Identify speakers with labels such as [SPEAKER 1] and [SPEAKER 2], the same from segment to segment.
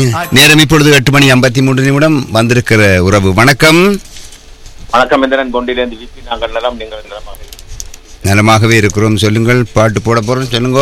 [SPEAKER 1] நேரம் இப்பொழுது எட்டு மணி ஐம்பத்தி மூன்று நிமிடம் வந்திருக்கிற உறவு வணக்கம்
[SPEAKER 2] வணக்கம் இந்திரன் கொண்டிலிருந்து வீசி நாங்கள் நலம் நீங்கள் நலமாக
[SPEAKER 1] நலமாகவே இருக்கிறோம் சொல்லுங்கள் பாட்டு போட போறோம் சொல்லுங்க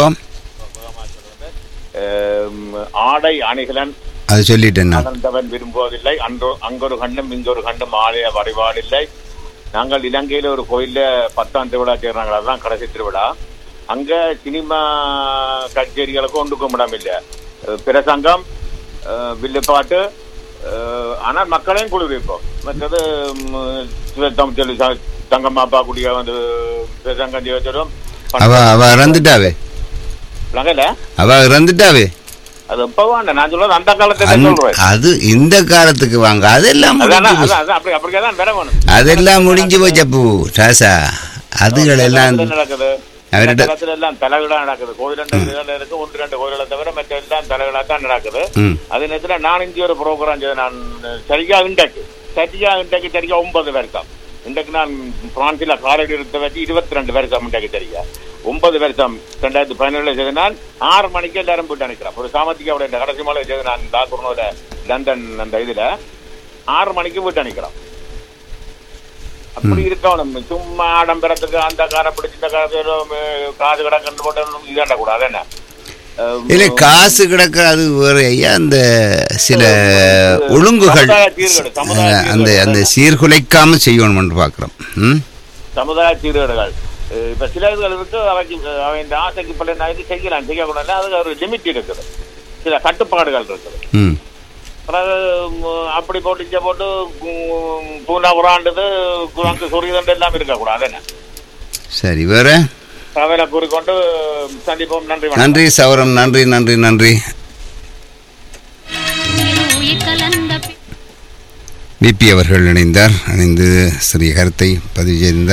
[SPEAKER 2] அஹ், ஆடை அணிகலன்
[SPEAKER 1] அது சொல்லிட்டேன் நான்
[SPEAKER 2] அகழ்ந்தவன் விரும்புவதில்லை அன்றோ அங்கொரு கண்ணும் இங்கொரு கண்ணும் ஆலய வழிபாடில்லை நாங்கள் இலங்கையில ஒரு கோயில்ல பத்தாம் திருவிழா செய்கிறாங்க அதுதான் கடைசி திருவிழா அங்க சினிமா கச்சேரிகளுக்கு ஒன்று கும்பிடம் இல்லை அஹ், பிரசங்கம் அஹ், வில்லுப்பாட்டு அஹ், ஆனால் மக்களையும் குளிர்விப்போம் மற்றது ம், சிவத்தம் சொல்லி ச- தங்கம்மாப்பா குடிய வந்து பிரசங்கம் செய்ய வச்சிடும்
[SPEAKER 1] அவ அவ இறந்துட்டாவே
[SPEAKER 2] நகையில
[SPEAKER 1] அவ இறந்துட்டாவே
[SPEAKER 2] அது எப்பவா நான் சொல்றது அந்த காலத்துல
[SPEAKER 1] அந்த-
[SPEAKER 2] சொல்றேன்
[SPEAKER 1] அது இந்த காலத்துக்கு வாங்க அதெல்லாம்
[SPEAKER 2] அதான்
[SPEAKER 1] முடிஞ்சு போச்சு.
[SPEAKER 2] அதான் அதான் அப்படி அப்படிதான் வேற வேணும்
[SPEAKER 1] அதெல்லாம் முடிஞ்சு போச்சு அப்போ ராசா அதுகள் எல்லாம்
[SPEAKER 2] இந்த காலத்துல நடக்குது
[SPEAKER 1] அவர்கிட்ட-
[SPEAKER 2] இந்த காலத்துல எல்லாம் தலைகளா நடக்குது கோயில் ரெண்டு இதுகள் இருக்கு ஒன்று ரெண்டு கோயில்களை தவிர மற்ற எல்லாம் தலைகளா தான் நடக்குது
[SPEAKER 1] ம்
[SPEAKER 2] அதே நேரத்துல நான் இங்கே ஒரு ப்ரோக்ராம் செய்த நான் சரியா இன்றைக்கு சரியா இன்றைக்கு சரியா ஒன்பது வருஷம் இன்றைக்கு நான் பிரான்சில் காலடி எடுத்த வச்சு இருபத்தி ரெண்டு வருஷம் இன்றைக்கு சரியா ஒன்பது வருஷம் ரெண்டாயிரத்தி பதினேழுல செய்த நான் ஆறு மணிக்கு எல்லாரும் போயிட்டு அனுக்கிறேன் ஒரு சாமத்திக்காவோட இந்த கடைசி மலை செய்த நான் தாக்குறனோட லண்டன் அந்த இதுல ஆறு மணிக்கு போயிட்டு அனுக்கிறோம் அப்படி இருக்கணும் சும்மா ஆடம்பரத்துக்கு அந்த காரை பிடிச்சி இந்த காரை காது கிடக்கன்னு போட்டு இதாண்ட கூடாது என்ன அஹ்,
[SPEAKER 1] இல்லை காசு கிடக்க அது வேற ஐயா அந்த சில ஒழுங்குகள்
[SPEAKER 2] சமுதாய சீர்கேடு, சமுதாய
[SPEAKER 1] அஹ், அந்த
[SPEAKER 2] சீர்கேடு.
[SPEAKER 1] அந்த சீர்குலைக்காம செய்யணும்னு பார்க்குறோம் ம்
[SPEAKER 2] சமுதாய சீர்கேடுகள் அஹ் இப்ப சில இதுகள் இருக்கு அவைக்கு அவன் இந்த ஆசைக்கு பல நாளைக்கு செய்யலாம் செய்யக்கூடாது அதுக்கு ஒரு லிமிட் இருக்குது சில கட்டுப்பாடுகள் இருக்குது
[SPEAKER 1] ம்
[SPEAKER 2] பிறகு ம், அப்படி போட்டு இங்க போட்டு ம், பூனா புறாண்டுது குரங்கு சொரியதண்டு எல்லாம் இருக்கக்கூடாது என்ன
[SPEAKER 1] சரி வேற
[SPEAKER 2] அவையில கூறிக்கொண்டு சந்திப்போம் நன்றி வணக்கம்.
[SPEAKER 1] நன்றி சௌரம் நன்றி நன்றி நன்றி
[SPEAKER 3] உயிர் கலந்த
[SPEAKER 1] பிபி அவர்கள் இணைந்தார் இணைந்து சிறிய கருத்தை பதிவு செய்திருந்தார்